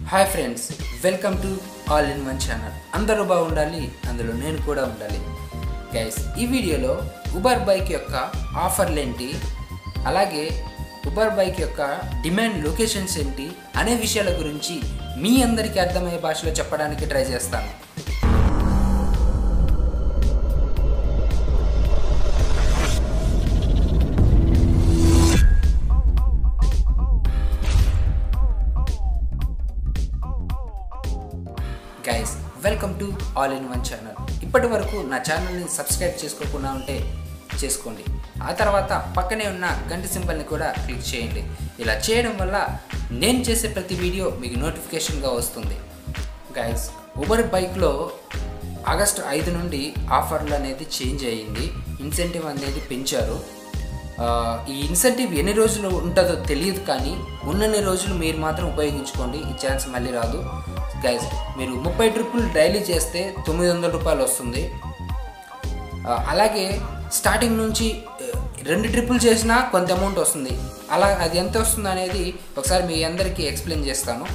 hi friends welcome to all in one channel అందరూ బాగుండాలి అందులో నేను కూడా ఉండాలి గైస్ ఈ వీడియోలో ఉబర్ బైక్ యొక్క ఆఫర్లు ఏంటి అలాగే ఉబర్ బైక్ యొక్క డిమాండ్ లొకేషన్స్ ఏంటి అనే విషయాల గురించి మీ అందరికీ అర్థమయ్యే భాషలో చెప్పడానికి ట్రై చేస్తాను guys welcome to all in one channel ఇప్పటి వరకు నా ఛానల్ని సబ్స్క్రైబ్ చేసుకోకుండా ఉంటే చేసుకోండి ఆ తర్వాత పక్కనే ఉన్న గంట సింబల్ని కూడా క్లిక్ చేయండి ఇలా చేయడం వల్ల నేను చేసే ప్రతి వీడియో మీకు నోటిఫికేషన్గా వస్తుంది గైస్ ఉబర్ బైక్లో ఆగస్టు ఐదు నుండి ఆఫర్లు అనేది చేంజ్ అయ్యింది ఇన్సెంటివ్ అనేది పెంచారు ఆ, ఈ ఇన్సెంటివ్ ఎన్ని రోజులు ఉంటుందో తెలియదు కానీ ఉన్నన్ని రోజులు మీరు మాత్రం ఉపయోగించుకోండి ఈ ఛాన్స్ మళ్ళీ రాదు గైస్ మీరు ముప్పై ట్రిప్పులు డైలీ చేస్తే తొమ్మిది వందల రూపాయలు వస్తుంది ఆ, అలాగే స్టార్టింగ్ నుంచి ఆ, రెండు ట్రిప్పులు చేసినా కొంత అమౌంట్ వస్తుంది అలా అది ఎంత వస్తుంది అనేది ఒకసారి మీ అందరికీ ఎక్స్ప్లెయిన్ చేస్తాను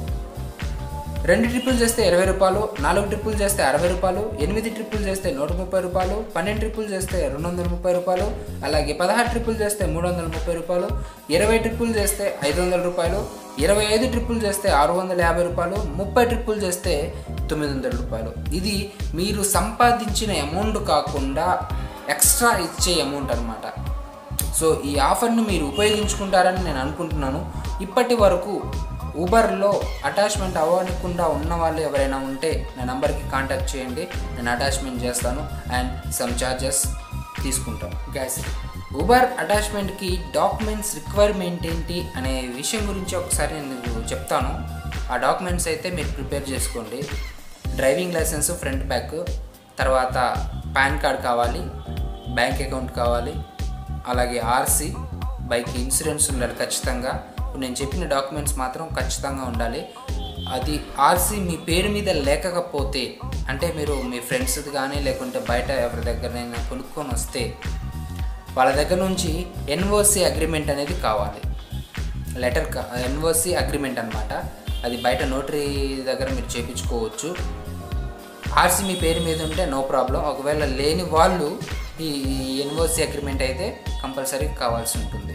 రెండు ట్రిప్పులు చేస్తే ఇరవై రూపాయలు నాలుగు ట్రిప్పులు చేస్తే అరవై రూపాయలు ఎనిమిది ట్రిప్పులు చేస్తే నూట ముప్పై రూపాయలు పన్నెండు ట్రిప్పులు చేస్తే రెండు వందల ముప్పై రూపాయలు అలాగే పదహారు ట్రిప్పులు చేస్తే మూడు వందల ముప్పై రూపాయలు ఇరవై ట్రిప్పులు చేస్తే ఐదు వందల రూపాయలు ఇరవై ఐదు ట్రిప్పులు చేస్తే ఆరు వందల యాభై రూపాయలు ముప్పై ట్రిప్పులు చేస్తే తొమ్మిది వందల రూపాయలు ఇది మీరు సంపాదించిన అమౌంట్ కాకుండా ఎక్స్ట్రా ఇచ్చే అమౌంట్ అనమాట సో ఈ ఆఫర్ని మీరు ఉపయోగించుకుంటారని నేను అనుకుంటున్నాను ఇప్పటి వరకు ఊబర్లో అటాచ్మెంట్ అవ్వకుండా ఉన్న వాళ్ళు ఎవరైనా ఉంటే నా నంబర్కి కాంటాక్ట్ చేయండి నేను అటాచ్మెంట్ చేస్తాను అండ్ సమ్ ఛార్జెస్ తీసుకుంటాను గ్యాస్ ఊబర్ అటాచ్మెంట్కి డాక్యుమెంట్స్ రిక్వైర్మెంట్ ఏంటి అనే విషయం గురించి ఒకసారి నేను మీకు చెప్తాను ఆ డాక్యుమెంట్స్ అయితే మీరు ప్రిపేర్ చేసుకోండి డ్రైవింగ్ లైసెన్స్ ఫ్రంట్ బ్యాక్ తర్వాత పాన్ కార్డ్ కావాలి బ్యాంక్ అకౌంట్ కావాలి అలాగే ఆర్సీ బైక్ ఇన్సూరెన్స్ ఉండాలి ఖచ్చితంగా ఇప్పుడు నేను చెప్పిన డాక్యుమెంట్స్ మాత్రం ఖచ్చితంగా ఉండాలి అది ఆర్సీ మీ పేరు మీద లేకపోతే అంటే మీరు మీ ఫ్రెండ్స్ది కానీ లేకుంటే బయట ఎవరి దగ్గరైనా కొనుక్కొని వస్తే వాళ్ళ దగ్గర నుంచి ఎన్ఓసి అగ్రిమెంట్ అనేది కావాలి లెటర్ ఎన్ఓసి అగ్రిమెంట్ అనమాట అది బయట నోటరీ దగ్గర మీరు చేయించుకోవచ్చు ఆర్సీ మీ పేరు మీద ఉంటే నో ప్రాబ్లం ఒకవేళ లేని వాళ్ళు ఈ ఎన్ఓసి అగ్రిమెంట్ అయితే కంపల్సరీ కావాల్సి ఉంటుంది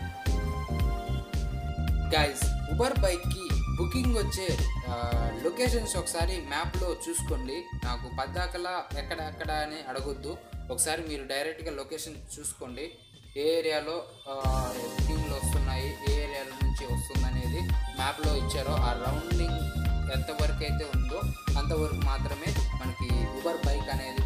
గైస్ ఉబర్ బైక్కి బుకింగ్ వచ్చే లొకేషన్స్ ఒకసారి మ్యాప్లో చూసుకోండి నాకు పద్దాకలా ఎక్కడ ఎక్కడ అని అడగొద్దు ఒకసారి మీరు డైరెక్ట్గా లొకేషన్ చూసుకోండి ఏ ఏరియాలో బుకింగ్లు వస్తున్నాయి ఏ ఏరియాల నుంచి వస్తుంది అనేది మ్యాప్లో ఇచ్చారో ఆ రౌండింగ్ ఎంతవరకు అయితే ఉందో అంతవరకు మాత్రమే మనకి ఉబర్ బైక్ అనేది